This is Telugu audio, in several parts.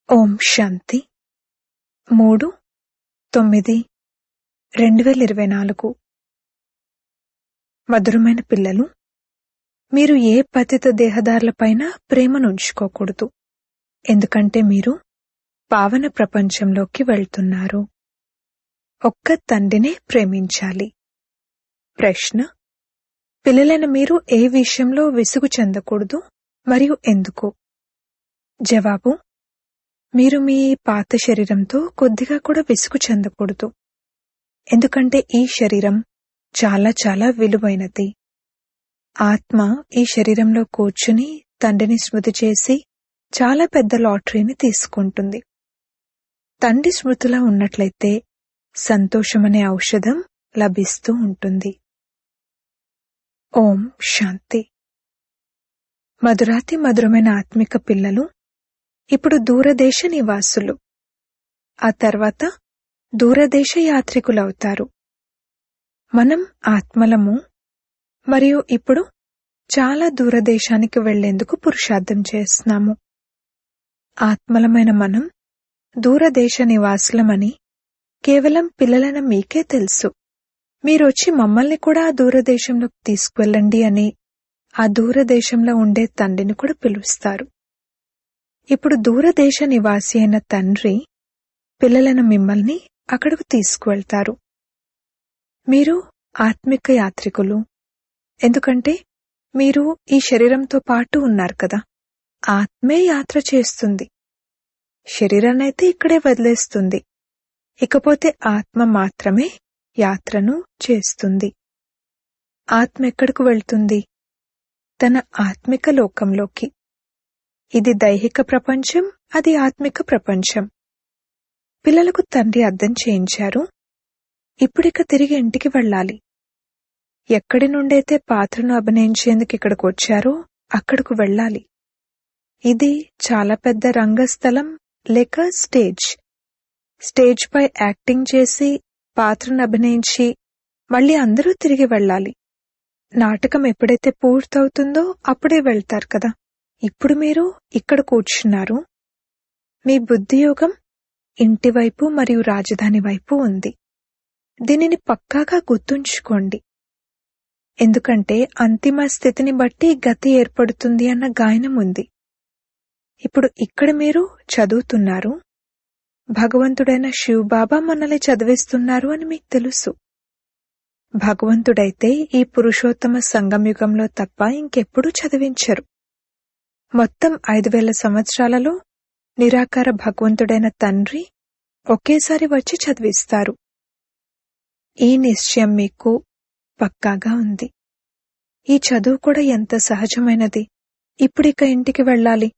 ఓం శాంతి మూడు తొమ్మిది రెండు వేల ఇరవై నాలుగు మధురమైన పిల్లలు మీరు ఏ పతిత దేహదారులపైన ప్రేమను ఉంచుకోకూడదు ఎందుకంటే మీరు పావన ప్రపంచంలోకి వెళ్తున్నారు ఒక్క తండ్రినే ప్రేమించాలి ప్రశ్న పిల్లలైన మీరు ఏ విషయంలో విసుగు చెందకూడదు మరియు ఎందుకు జవాబు మీరు మీ పాత శరీరంతో కొద్దిగా కూడా విసుగు చెందకూడదు ఎందుకంటే ఈ శరీరం చాలా చాలా విలువైనది ఆత్మ ఈ శరీరంలో కూర్చుని తండ్రిని స్మృతి చేసి చాలా పెద్ద లాటరీని తీసుకుంటుంది తండ్రి స్మృతిలో ఉన్నట్లయితే సంతోషమనే ఔషధం లభిస్తూ ఉంటుంది ఓం శాంతి మధురాతి మధురమైన ఆత్మిక పిల్లలు ఇప్పుడు దూరదేశ నివాసులు ఆ తర్వాత దూరదేశ యాత్రికులవుతారు మనం ఆత్మలము మరియు ఇప్పుడు చాలా దూరదేశానికి వెళ్లేందుకు పురుషార్థం చేస్తున్నాము ఆత్మలమైన మనం దూరదేశ నివాసులమని కేవలం పిల్లలైన మీకే తెలుసు మీరొచ్చి మమ్మల్ని కూడా ఆ దూరదేశంలోకి తీసుకువెళ్ళండి అని ఆ దూరదేశంలో ఉండే తండ్రిని కూడా పిలుస్తారు ఇప్పుడు దూరదేశ నివాసి అయిన తండ్రి పిల్లలైన మిమ్మల్ని అక్కడకు తీసుకువెళ్తారు మీరు ఆత్మిక యాత్రికులు ఎందుకంటే మీరు ఈ శరీరంతో పాటు ఉన్నారు కదా ఆత్మే యాత్ర చేస్తుంది శరీరాన్నైతే ఇక్కడే వదిలేస్తుంది ఇకపోతే ఆత్మ మాత్రమే యాత్రను చేస్తుంది ఆత్మ ఎక్కడకు వెళ్తుంది తన ఆత్మిక లోకంలోకి ఇది దైహిక ప్రపంచం అది ఆత్మిక ప్రపంచం పిల్లలకు తండ్రి అర్థం చేయించారు ఇప్పుడిక తిరిగి ఇంటికి వెళ్ళాలి ఎక్కడి నుండైతే పాత్రను అభినయించేందుకు ఇక్కడికి వచ్చారో అక్కడకు వెళ్ళాలి ఇది చాలా పెద్ద రంగస్థలం లేక స్టేజ్ స్టేజ్ పై యాక్టింగ్ చేసి పాత్రను అభినయించి మళ్ళీ అందరూ తిరిగి వెళ్ళాలి నాటకం ఎప్పుడైతే పూర్తవుతుందో అప్పుడే వెళ్తారు కదా ఇప్పుడు మీరు ఇక్కడ కూర్చున్నారు మీ బుద్ధియోగం ఇంటి వైపు మరియు రాజధాని వైపు ఉంది దీనిని పక్కాగా గుర్తుంచుకోండి ఎందుకంటే అంతిమ స్థితిని బట్టి గతి ఏర్పడుతుంది అన్న గాయనం ఉంది ఇప్పుడు ఇక్కడ మీరు చదువుతున్నారు భగవంతుడైన శివబాబా మనల్ని చదివిస్తున్నారు అని మీకు తెలుసు భగవంతుడైతే ఈ పురుషోత్తమ సంగమయుగంలో తప్ప ఇంకెప్పుడూ చదివించరు మొత్తం ఐదు వేల సంవత్సరాలలో నిరాకార భగవంతుడైన తండ్రి ఒకేసారి వచ్చి చదివిస్తారు ఈ నిశ్చయం మీకు పక్కాగా ఉంది ఈ చదువు కూడా ఎంత సహజమైనది ఇప్పుడిక ఇంటికి వెళ్ళాలి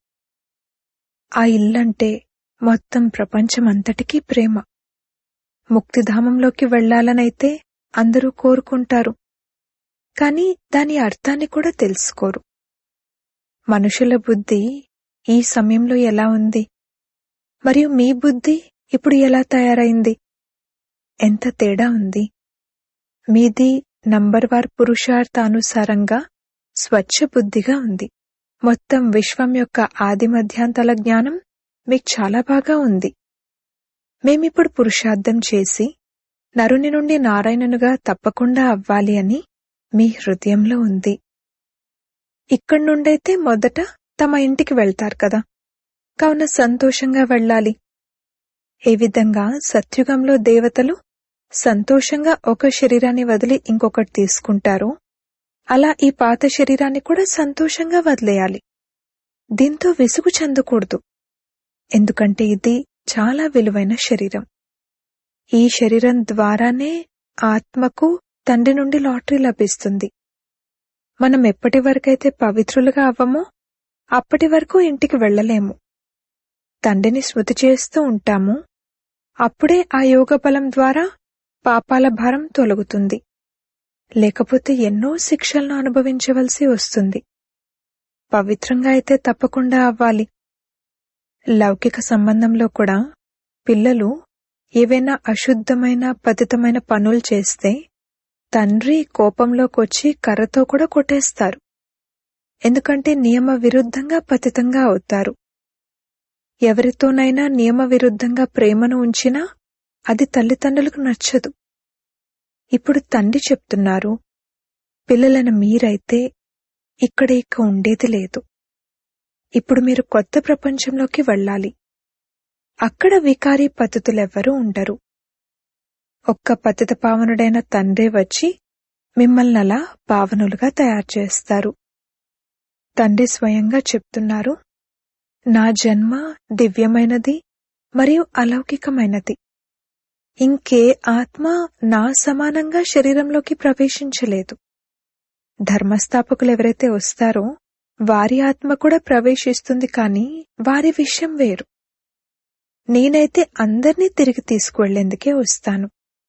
ఆ ఇల్లంటే మొత్తం ప్రపంచమంతటికీ ప్రేమ ముక్తిధామంలోకి వెళ్లాలనైతే అందరూ కోరుకుంటారు కాని దాని అర్థాన్ని కూడా తెలుసుకోరు మనుషుల బుద్ధి ఈ సమయంలో ఎలా ఉంది మరియు మీ బుద్ధి ఇప్పుడు ఎలా తయారైంది ఎంత తేడా ఉంది మీది నంబర్ వార్ పురుషార్థానుసారంగా స్వచ్ఛ బుద్ధిగా ఉంది మొత్తం విశ్వం యొక్క ఆది మధ్యాంతల జ్ఞానం మీకు చాలా బాగా ఉంది మేమిప్పుడు పురుషార్థం చేసి నరుని నుండి నారాయణనుగా తప్పకుండా అవ్వాలి అని మీ హృదయంలో ఉంది ఇక్కడి నుండైతే మొదట తమ ఇంటికి వెళ్తారు కదా కావున సంతోషంగా వెళ్ళాలి ఏ విధంగా సత్యుగంలో దేవతలు సంతోషంగా ఒక శరీరాన్ని వదిలి ఇంకొకటి తీసుకుంటారో అలా ఈ పాత శరీరాన్ని కూడా సంతోషంగా వదిలేయాలి దీంతో విసుగు చెందకూడదు ఎందుకంటే ఇది చాలా విలువైన శరీరం ఈ శరీరం ద్వారానే ఆత్మకు తండ్రి నుండి లాటరీ లభిస్తుంది మనం ఎప్పటి వరకైతే పవిత్రులుగా అవ్వమో అప్పటి వరకు ఇంటికి వెళ్లలేము తండ్రిని స్మృతి చేస్తూ ఉంటాము అప్పుడే ఆ యోగ బలం ద్వారా పాపాల భారం తొలగుతుంది లేకపోతే ఎన్నో శిక్షలను అనుభవించవలసి వస్తుంది పవిత్రంగా అయితే తప్పకుండా అవ్వాలి లౌకిక సంబంధంలో కూడా పిల్లలు ఏవైనా అశుద్ధమైన పతితమైన పనులు చేస్తే తండ్రి కోపంలోకొచ్చి కర్రతో కూడా కొట్టేస్తారు ఎందుకంటే నియమ విరుద్ధంగా పతితంగా అవుతారు ఎవరితోనైనా నియమ విరుద్ధంగా ప్రేమను ఉంచినా అది తల్లిదండ్రులకు నచ్చదు ఇప్పుడు తండ్రి చెప్తున్నారు పిల్లలను మీరైతే ఇక్కడ ఇక ఉండేది లేదు ఇప్పుడు మీరు కొత్త ప్రపంచంలోకి వెళ్ళాలి అక్కడ వికారీ పద్ధతులెవ్వరూ ఉండరు ఒక్క పతిత పావనుడైన తండ్రే వచ్చి మిమ్మల్ని అలా పావనులుగా తయారు చేస్తారు తండ్రి స్వయంగా చెప్తున్నారు నా జన్మ దివ్యమైనది మరియు అలౌకికమైనది ఇంకే ఆత్మ నా సమానంగా శరీరంలోకి ప్రవేశించలేదు ధర్మస్థాపకులు ఎవరైతే వస్తారో వారి ఆత్మ కూడా ప్రవేశిస్తుంది కానీ వారి విషయం వేరు నేనైతే అందర్నీ తిరిగి తీసుకువెళ్లేందుకే వస్తాను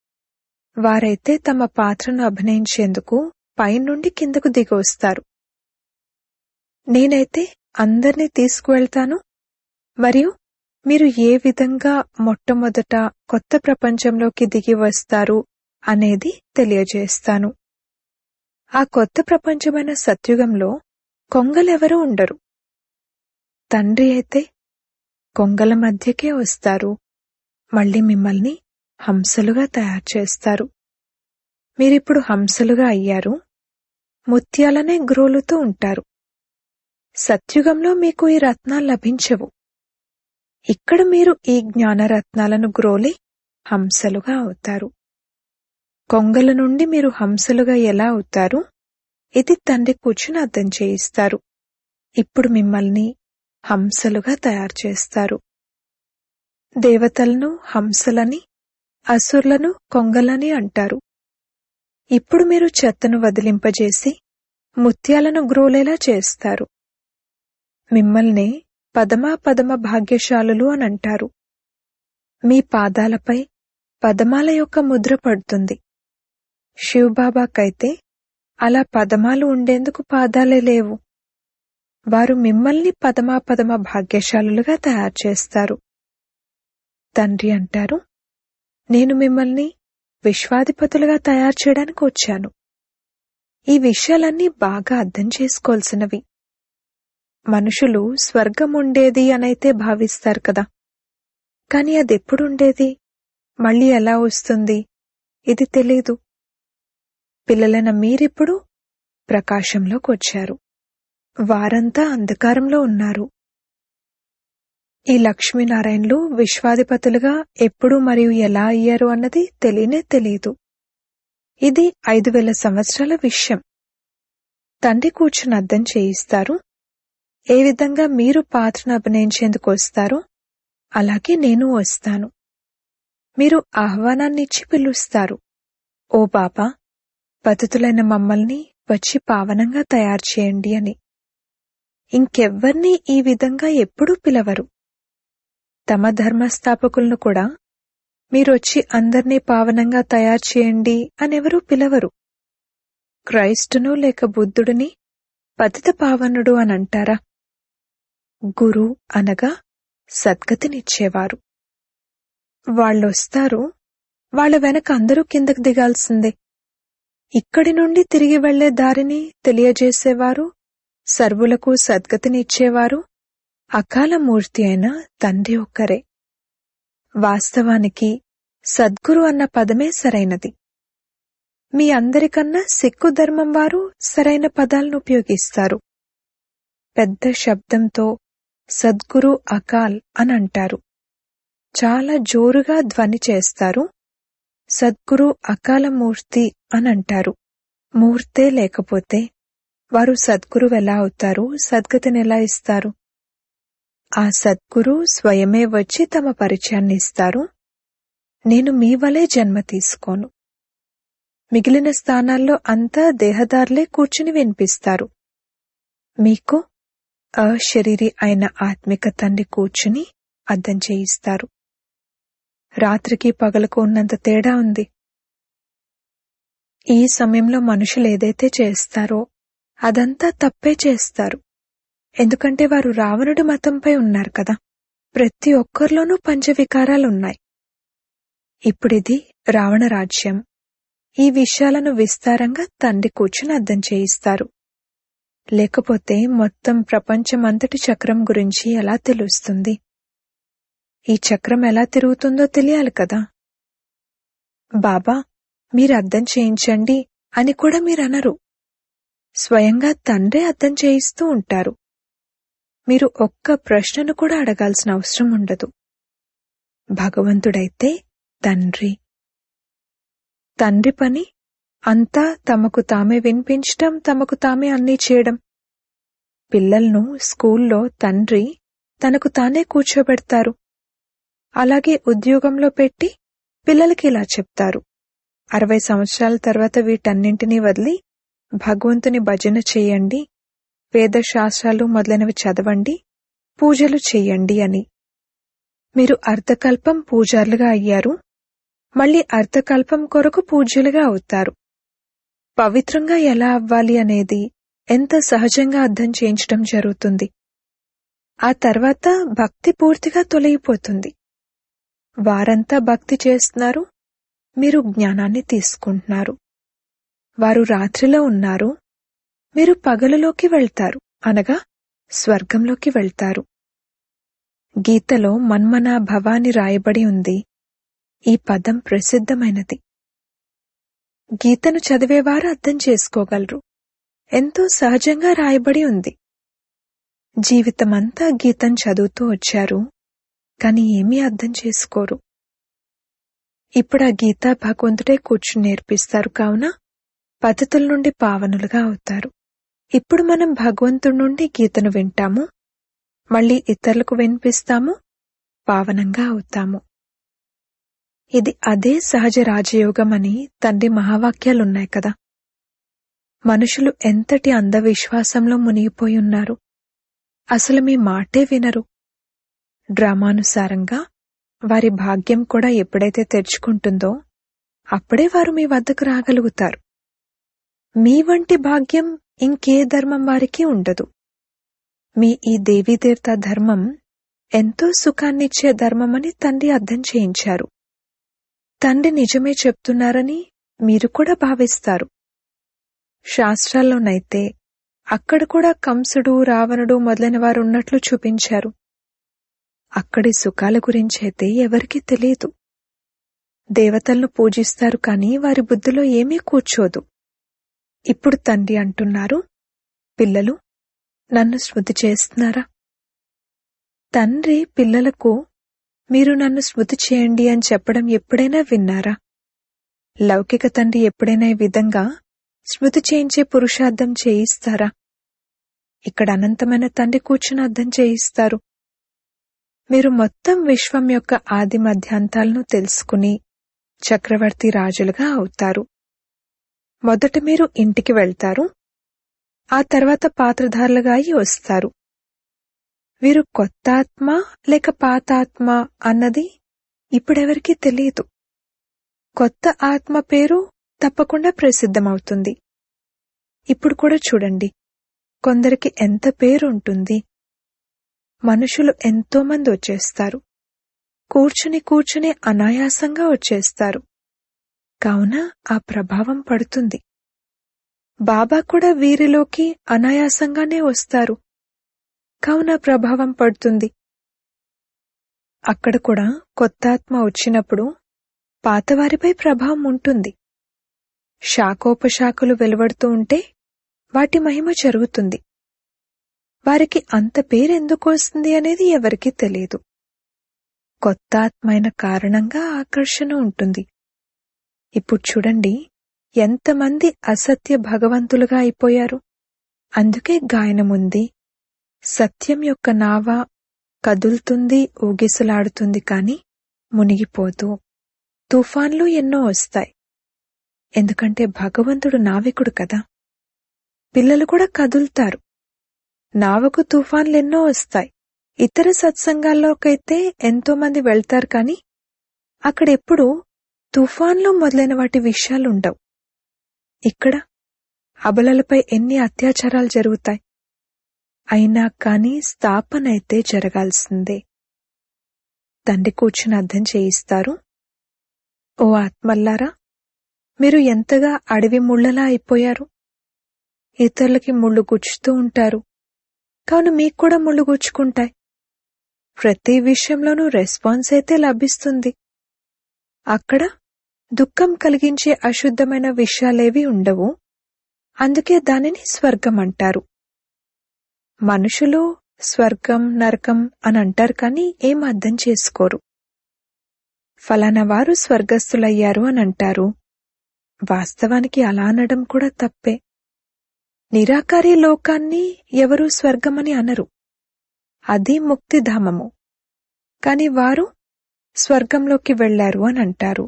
వారైతే తమ పాత్రను అభినయించేందుకు పైనుండి కిందకు దిగి వస్తారు నేనైతే అందర్నీ తీసుకువెళ్తాను మరియు మీరు ఏ విధంగా మొట్టమొదట కొత్త ప్రపంచంలోకి దిగి వస్తారు అనేది తెలియజేస్తాను ఆ కొత్త ప్రపంచమైన సత్యుగంలో కొంగలెవరూ ఉండరు తండ్రి అయితే కొంగల మధ్యకే వస్తారు మళ్ళీ మిమ్మల్ని హంసలుగా తయారు చేస్తారు మీరిప్పుడు హంసలుగా అయ్యారు ముత్యాలనే గ్రోలుతూ ఉంటారు సత్యుగంలో మీకు ఈ రత్నాలు లభించవు ఇక్కడ మీరు ఈ జ్ఞానరత్నాలను గ్రోలి హంసలుగా అవుతారు కొంగల నుండి మీరు హంసలుగా ఎలా అవుతారు ఇది తండ్రి కూర్చుని అర్థం చేయిస్తారు ఇప్పుడు మిమ్మల్ని హంసలుగా తయారు చేస్తారు దేవతలను హంసలని అసుర్లను కొంగలని అంటారు ఇప్పుడు మీరు చెత్తను వదిలింపజేసి ముత్యాలను గ్రోలేలా చేస్తారు మిమ్మల్ని పదమా పదమ భాగ్యశాలులు అని అంటారు మీ పాదాలపై పదమాల యొక్క ముద్ర పడుతుంది శివబాబాకైతే అలా పదమాలు ఉండేందుకు పాదాలే లేవు వారు మిమ్మల్ని పదమా పదమ భాగ్యశాలులుగా తయారు చేస్తారు తండ్రి అంటారు నేను మిమ్మల్ని విశ్వాధిపతులుగా తయారు చేయడానికి వచ్చాను ఈ విషయాలన్నీ బాగా అర్థం చేసుకోవాల్సినవి మనుషులు స్వర్గం ఉండేది అనైతే భావిస్తారు కదా కాని అదెప్పుడుండేది మళ్ళీ ఎలా వస్తుంది ఇది తెలీదు పిల్లలైన మీరిప్పుడు ప్రకాశంలోకి వచ్చారు వారంతా అంధకారంలో ఉన్నారు ఈ లక్ష్మీనారాయణలు విశ్వాధిపతులుగా ఎప్పుడు మరియు ఎలా అయ్యారు అన్నది తెలియనే తెలియదు ఇది ఐదు వేల సంవత్సరాల విషయం తండ్రి కూర్చుని అర్థం చేయిస్తారు ఏ విధంగా మీరు పాత్రను అభినయించేందుకు వస్తారో అలాగే నేను వస్తాను మీరు ఆహ్వానాన్నిచ్చి పిలుస్తారు ఓ బాబా పతితులైన మమ్మల్ని వచ్చి పావనంగా తయారు చేయండి అని ఇంకెవ్వర్నీ ఈ విధంగా ఎప్పుడూ పిలవరు తమ ధర్మస్థాపకులను కూడా మీరొచ్చి అందర్నీ పావనంగా తయారు చేయండి అనెవరూ పిలవరు క్రైస్టును లేక బుద్ధుడిని పతిత పావనుడు అని అంటారా గురు అనగా సద్గతినిచ్చేవారు వాళ్ళొస్తారు వాళ్ళ వెనక అందరూ కిందకు దిగాల్సిందే ఇక్కడి నుండి తిరిగి వెళ్లే దారిని తెలియజేసేవారు సర్వులకు సద్గతినిచ్చేవారు అకాల మూర్తి అయిన తండ్రి ఒక్కరే వాస్తవానికి సద్గురు అన్న పదమే సరైనది మీ అందరికన్నా సిక్కు ధర్మం వారు సరైన పదాలను ఉపయోగిస్తారు పెద్ద శబ్దంతో సద్గురు అకాల్ అని అంటారు చాలా జోరుగా ధ్వని చేస్తారు సద్గురు అకాల మూర్తి అని అంటారు మూర్తే లేకపోతే వారు సద్గురు ఎలా అవుతారు సద్గతిని ఎలా ఇస్తారు ఆ సద్గురు స్వయమే వచ్చి తమ పరిచయాన్ని ఇస్తారు నేను మీ వలే జన్మ తీసుకోను మిగిలిన స్థానాల్లో అంతా దేహదారులే కూర్చుని వినిపిస్తారు మీకు అశరీరి అయిన ఆత్మిక తండ్రి కూర్చుని అర్థం చేయిస్తారు రాత్రికి పగలకు ఉన్నంత తేడా ఉంది ఈ సమయంలో మనుషులు ఏదైతే చేస్తారో అదంతా తప్పే చేస్తారు ఎందుకంటే వారు రావణుడి మతంపై ఉన్నారు కదా ప్రతి ఒక్కరిలోనూ పంచవికారాలున్నాయి ఇప్పుడిది రావణ రాజ్యం ఈ విషయాలను విస్తారంగా తండ్రి కూర్చుని అర్థం చేయిస్తారు లేకపోతే మొత్తం ప్రపంచమంతటి చక్రం గురించి ఎలా తెలుస్తుంది ఈ చక్రం ఎలా తిరుగుతుందో తెలియాలి కదా బాబా మీరు అర్థం చేయించండి అని కూడా మీరు అనరు స్వయంగా తండ్రే అర్థం చేయిస్తూ ఉంటారు మీరు ఒక్క ప్రశ్నను కూడా అడగాల్సిన అవసరం ఉండదు భగవంతుడైతే తండ్రి తండ్రి పని అంతా తమకు తామే వినిపించటం తమకు తామే అన్నీ చేయడం పిల్లలను స్కూల్లో తండ్రి తనకు తానే కూర్చోబెడతారు అలాగే ఉద్యోగంలో పెట్టి పిల్లలకి ఇలా చెప్తారు అరవై సంవత్సరాల తర్వాత వీటన్నింటినీ వదిలి భగవంతుని భజన చెయ్యండి వేదశాస్త్రాలు మొదలైనవి చదవండి పూజలు చెయ్యండి అని మీరు అర్ధకల్పం పూజారులుగా అయ్యారు మళ్ళీ అర్ధకల్పం కొరకు పూజ్యులుగా అవుతారు పవిత్రంగా ఎలా అవ్వాలి అనేది ఎంత సహజంగా అర్థం చేయించడం జరుగుతుంది ఆ తర్వాత భక్తి పూర్తిగా తొలగిపోతుంది వారంతా భక్తి చేస్తున్నారు మీరు జ్ఞానాన్ని తీసుకుంటున్నారు వారు రాత్రిలో ఉన్నారు మీరు పగలులోకి వెళ్తారు అనగా స్వర్గంలోకి వెళ్తారు గీతలో మన్మనా భవాని రాయబడి ఉంది ఈ పదం ప్రసిద్ధమైనది గీతను చదివేవారు అర్థం చేసుకోగలరు ఎంతో సహజంగా రాయబడి ఉంది జీవితమంతా గీతం చదువుతూ వచ్చారు కాని ఏమీ అర్థం చేసుకోరు ఇప్పుడు ఆ గీత భగవంతుడే కూర్చుని నేర్పిస్తారు కావున పద్ధతుల నుండి పావనులుగా అవుతారు ఇప్పుడు మనం భగవంతుడి నుండి గీతను వింటాము మళ్ళీ ఇతరులకు వినిపిస్తాము పావనంగా అవుతాము ఇది అదే సహజ రాజయోగం అని తండ్రి మహావాక్యాలున్నాయి కదా మనుషులు ఎంతటి అంధవిశ్వాసంలో మునిగిపోయి ఉన్నారు అసలు మీ మాటే వినరు డ్రామానుసారంగా వారి భాగ్యం కూడా ఎప్పుడైతే తెరుచుకుంటుందో అప్పుడే వారు మీ వద్దకు రాగలుగుతారు మీ వంటి భాగ్యం ఇంకే ధర్మం వారికి ఉండదు మీ ఈ దేవీదేవత ధర్మం ఎంతో సుఖాన్నిచ్చే ధర్మమని తండ్రి అర్థం చేయించారు తండ్రి నిజమే చెప్తున్నారని మీరు కూడా భావిస్తారు శాస్త్రాల్లోనైతే అక్కడ కూడా కంసుడు రావణుడు మొదలైన వారు ఉన్నట్లు చూపించారు అక్కడి సుఖాల గురించైతే ఎవరికీ తెలియదు దేవతలను పూజిస్తారు కాని వారి బుద్ధిలో ఏమీ కూర్చోదు ఇప్పుడు తండ్రి అంటున్నారు పిల్లలు నన్ను స్మృతి చేస్తున్నారా తండ్రి పిల్లలకు మీరు నన్ను స్మృతి చేయండి అని చెప్పడం ఎప్పుడైనా విన్నారా లౌకిక తండ్రి ఎప్పుడైనా ఈ విధంగా స్మృతి చేయించే పురుషార్థం చేయిస్తారా ఇక్కడ అనంతమైన తండ్రి కూర్చుని అర్థం చేయిస్తారు మీరు మొత్తం విశ్వం యొక్క ఆది మధ్యాంతాలను తెలుసుకుని చక్రవర్తి రాజులుగా అవుతారు మొదట మీరు ఇంటికి వెళ్తారు ఆ తర్వాత పాత్రధారులుగా అయి వస్తారు వీరు కొత్త ఆత్మ లేక పాత ఆత్మ అన్నది ఇప్పుడెవరికీ తెలియదు కొత్త ఆత్మ పేరు తప్పకుండా ప్రసిద్ధమవుతుంది ఇప్పుడు కూడా చూడండి కొందరికి ఎంత పేరు ఉంటుంది మనుషులు ఎంతో మంది వచ్చేస్తారు కూర్చుని కూర్చుని అనాయాసంగా వచ్చేస్తారు కావున ఆ ప్రభావం పడుతుంది బాబా కూడా వీరిలోకి అనాయాసంగానే వస్తారు కావున ప్రభావం పడుతుంది అక్కడ కూడా కొత్త ఆత్మ వచ్చినప్పుడు పాతవారిపై ప్రభావం ఉంటుంది శాఖోపశాఖలు వెలువడుతూ ఉంటే వాటి మహిమ జరుగుతుంది వారికి అంత పేరెందుకు వస్తుంది అనేది ఎవరికీ తెలియదు కొత్త ఆత్మైన కారణంగా ఆకర్షణ ఉంటుంది ఇప్పుడు చూడండి ఎంతమంది అసత్య భగవంతులుగా అయిపోయారు అందుకే గాయనముంది సత్యం యొక్క నావ కదులుతుంది ఊగిసలాడుతుంది కాని మునిగిపోదు తుఫాన్లు ఎన్నో వస్తాయి ఎందుకంటే భగవంతుడు నావికుడు కదా పిల్లలు కూడా కదులుతారు నావకు తుఫాన్లు ఎన్నో వస్తాయి ఇతర సత్సంగాల్లోకైతే ఎంతో మంది వెళ్తారు కాని అక్కడెప్పుడు తుఫాన్లు మొదలైన వాటి విషయాలుండవు ఇక్కడ అబలలపై ఎన్ని అత్యాచారాలు జరుగుతాయి అయినా కాని స్థాపన అయితే జరగాల్సిందే తండ్రి కూర్చుని అర్థం చేయిస్తారు ఓ ఆత్మల్లారా మీరు ఎంతగా అడవి ముళ్ళలా అయిపోయారు ఇతరులకి ముళ్ళు గుచ్చుతూ ఉంటారు కావున మీకు కూడా ముళ్ళు గుచ్చుకుంటాయి ప్రతి విషయంలోనూ రెస్పాన్స్ అయితే లభిస్తుంది అక్కడ దుఃఖం కలిగించే అశుద్ధమైన విషయాలేవి ఉండవు అందుకే దానిని స్వర్గం అంటారు మనుషులు స్వర్గం నరకం అని అంటారు కానీ ఏం అర్థం చేసుకోరు ఫలానా వారు స్వర్గస్థులయ్యారు అని అంటారు వాస్తవానికి అలా అనడం కూడా తప్పే నిరాకారి లోకాన్ని ఎవరూ స్వర్గమని అనరు అది ముక్తిధామము కాని వారు స్వర్గంలోకి వెళ్లారు అని అంటారు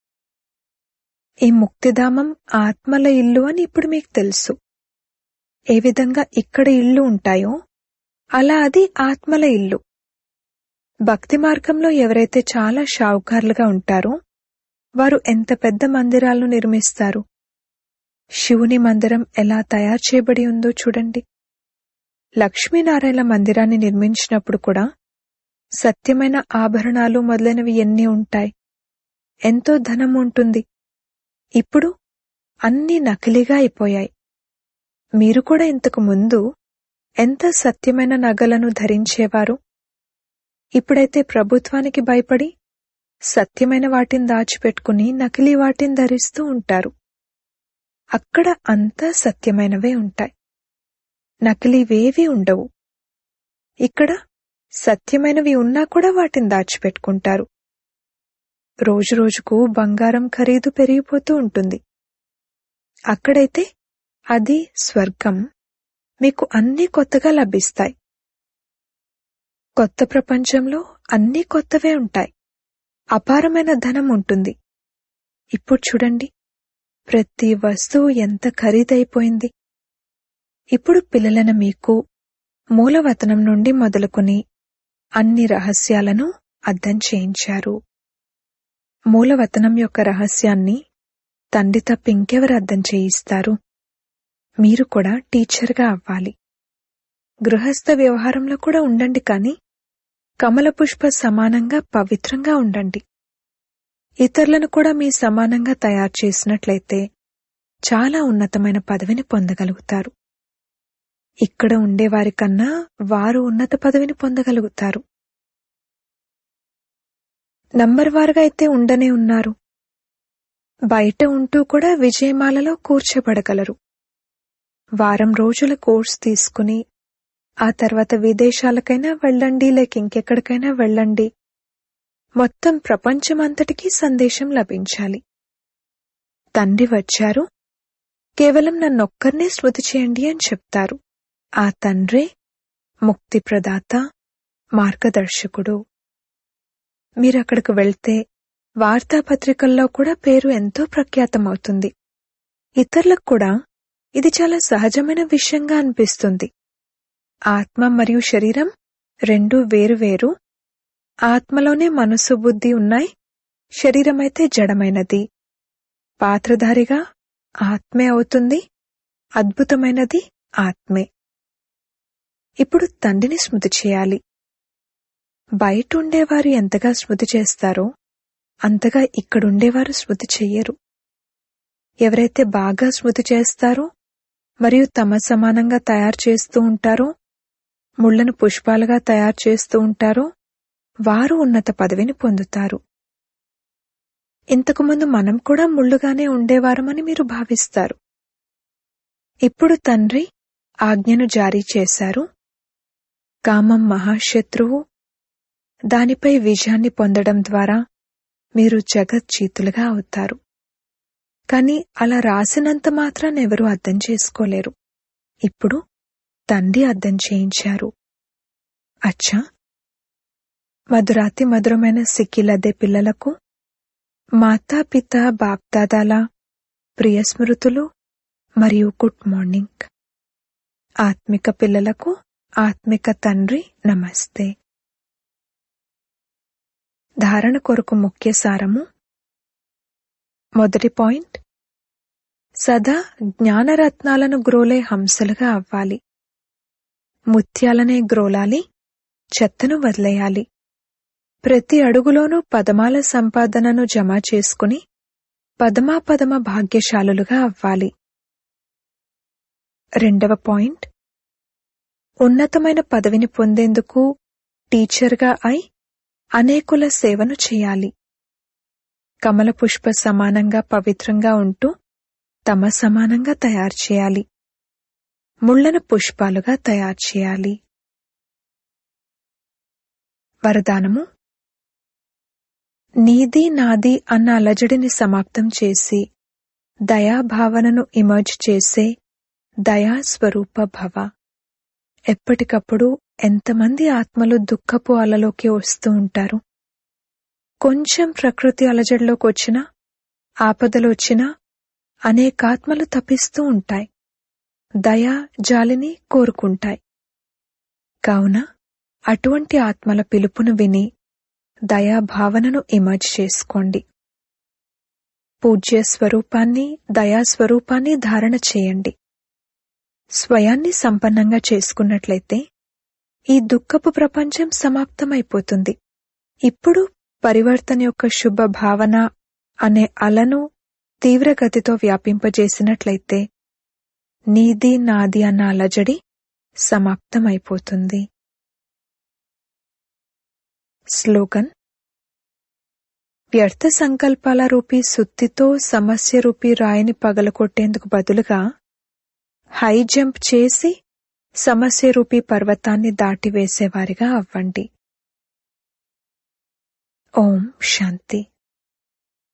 ఈ ముక్తిధామం ఆత్మల ఇల్లు అని ఇప్పుడు మీకు తెలుసు ఏ విధంగా ఇక్కడ ఇల్లు ఉంటాయో అలా అది ఆత్మల ఇల్లు భక్తి మార్గంలో ఎవరైతే చాలా షావుకారులుగా ఉంటారో వారు ఎంత పెద్ద మందిరాలను నిర్మిస్తారు శివుని మందిరం ఎలా తయారు చేయబడి ఉందో చూడండి లక్ష్మీనారాయణ మందిరాన్ని నిర్మించినప్పుడు కూడా సత్యమైన ఆభరణాలు మొదలైనవి ఎన్ని ఉంటాయి ఎంతో ధనం ఉంటుంది ఇప్పుడు అన్ని నకిలీగా అయిపోయాయి మీరు కూడా ఇంతకు ముందు ఎంత సత్యమైన నగలను ధరించేవారు ఇప్పుడైతే ప్రభుత్వానికి భయపడి సత్యమైన వాటిని దాచిపెట్టుకుని నకిలీ వాటిని ధరిస్తూ ఉంటారు అక్కడ అంతా సత్యమైనవే ఉంటాయి నకిలీవేవీ ఉండవు ఇక్కడ సత్యమైనవి ఉన్నా కూడా వాటిని దాచిపెట్టుకుంటారు రోజురోజుకు బంగారం ఖరీదు పెరిగిపోతూ ఉంటుంది అక్కడైతే అది స్వర్గం మీకు అన్నీ కొత్తగా లభిస్తాయి కొత్త ప్రపంచంలో అన్నీ కొత్తవే ఉంటాయి అపారమైన ధనం ఉంటుంది ఇప్పుడు చూడండి ప్రతి వస్తువు ఎంత ఖరీదైపోయింది ఇప్పుడు పిల్లలను మీకు మూలవతనం నుండి మొదలుకొని అన్ని రహస్యాలను అర్థం చేయించారు మూలవతనం యొక్క రహస్యాన్ని తండ్రి తప్ప ఇంకెవరు అర్థం చేయిస్తారు మీరు కూడా టీచర్గా అవ్వాలి గృహస్థ వ్యవహారంలో కూడా ఉండండి కానీ కమల పుష్ప సమానంగా పవిత్రంగా ఉండండి ఇతరులను కూడా మీ సమానంగా తయారు చేసినట్లయితే చాలా ఉన్నతమైన పదవిని పొందగలుగుతారు ఇక్కడ ఉండేవారి కన్నా వారు ఉన్నత పదవిని పొందగలుగుతారు నంబర్ వారుగా అయితే ఉండనే ఉన్నారు బయట ఉంటూ కూడా విజయమాలలో కూర్చోబడగలరు వారం రోజుల కోర్స్ తీసుకుని ఆ తర్వాత విదేశాలకైనా వెళ్ళండి లేక ఇంకెక్కడికైనా వెళ్ళండి మొత్తం ప్రపంచమంతటికీ సందేశం లభించాలి తండ్రి వచ్చారు కేవలం నన్నొక్కర్నే స్మృతి చేయండి అని చెప్తారు ఆ తండ్రే ముక్తి ప్రదాత మార్గదర్శకుడు మీరక్కడికి వెళ్తే వార్తాపత్రికల్లో కూడా పేరు ఎంతో ప్రఖ్యాతమవుతుంది ఇతరులకు కూడా ఇది చాలా సహజమైన విషయంగా అనిపిస్తుంది ఆత్మ మరియు శరీరం రెండు వేరు ఆత్మలోనే మనసు బుద్ధి ఉన్నాయి శరీరమైతే జడమైనది పాత్రధారిగా ఆత్మే అవుతుంది అద్భుతమైనది ఆత్మే ఇప్పుడు తండ్రిని స్మృతి చేయాలి బయట ఉండేవారు ఎంతగా స్మృతి చేస్తారో అంతగా ఇక్కడుండేవారు స్మృతి చెయ్యరు ఎవరైతే బాగా స్మృతి చేస్తారో మరియు తమ సమానంగా తయారు చేస్తూ ఉంటారో ముళ్లను పుష్పాలుగా తయారు చేస్తూ ఉంటారో వారు ఉన్నత పదవిని పొందుతారు ఇంతకుముందు మనం కూడా ముళ్ళుగానే ఉండేవారమని మీరు భావిస్తారు ఇప్పుడు తండ్రి ఆజ్ఞను జారీ చేశారు కామం మహాశత్రువు దానిపై విజయాన్ని పొందడం ద్వారా మీరు జగజ్జీతులుగా అవుతారు కాని అలా రాసినంత మాత్రాన్ని ఎవరూ అర్థం చేసుకోలేరు ఇప్పుడు తండ్రి అర్థం చేయించారు అచ్చా మధురాతి మధురమైన సిక్కిలదే పిల్లలకు మాతాపిత బాప్దాదాల ప్రియ స్మృతులు మరియు గుడ్ మార్నింగ్ ఆత్మిక పిల్లలకు ఆత్మిక తండ్రి నమస్తే ధారణ కొరకు ముఖ్య సారము మొదటి పాయింట్ సదా జ్ఞానరత్నాలను గ్రోలే హంసలుగా అవ్వాలి ముత్యాలనే గ్రోలాలి చెత్తను వదిలేయాలి ప్రతి అడుగులోనూ పదమాల సంపాదనను జమ చేసుకుని పదమాపదమ భాగ్యశాలులుగా అవ్వాలి రెండవ పాయింట్ ఉన్నతమైన పదవిని పొందేందుకు టీచర్గా అయి అనేకుల సేవను చేయాలి కమల పుష్ప సమానంగా పవిత్రంగా ఉంటూ తమ సమానంగా తయారు చేయాలి ముళ్లను పుష్పాలుగా తయారు చేయాలి వరదానము నీది నాది అన్న అలజడిని సమాప్తం చేసి దయాభావనను ఇమర్జ్ చేసే దయా స్వరూప భవ ఎప్పటికప్పుడు ఎంతమంది ఆత్మలు దుఃఖపు అలలోకి వస్తూ ఉంటారు కొంచెం ప్రకృతి అలజడిలోకి వచ్చినా ఆపదలు వచ్చినా అనేకాత్మలు తప్పిస్తూ ఉంటాయి దయా జాలిని కోరుకుంటాయి కావున అటువంటి ఆత్మల పిలుపును విని దయాభావనను ఇమర్జ్ చేసుకోండి పూజ్య స్వరూపాన్ని దయా స్వరూపాన్ని ధారణ చేయండి స్వయాన్ని సంపన్నంగా చేసుకున్నట్లయితే ఈ దుఃఖపు ప్రపంచం సమాప్తమైపోతుంది ఇప్పుడు పరివర్తన యొక్క శుభ భావన అనే అలను తీవ్రగతితో వ్యాపింపజేసినట్లయితే నీది నాది అన్న అలజడి సమాప్తమైపోతుంది స్లోగన్ వ్యర్థ సంకల్పాల రూపీ సుత్తితో సమస్య రూపీ రాయిని పగలకొట్టేందుకు బదులుగా హై జంప్ చేసి సమస్య రూపీ పర్వతాన్ని దాటివేసేవారిగా అవ్వండి ఓం శాంతి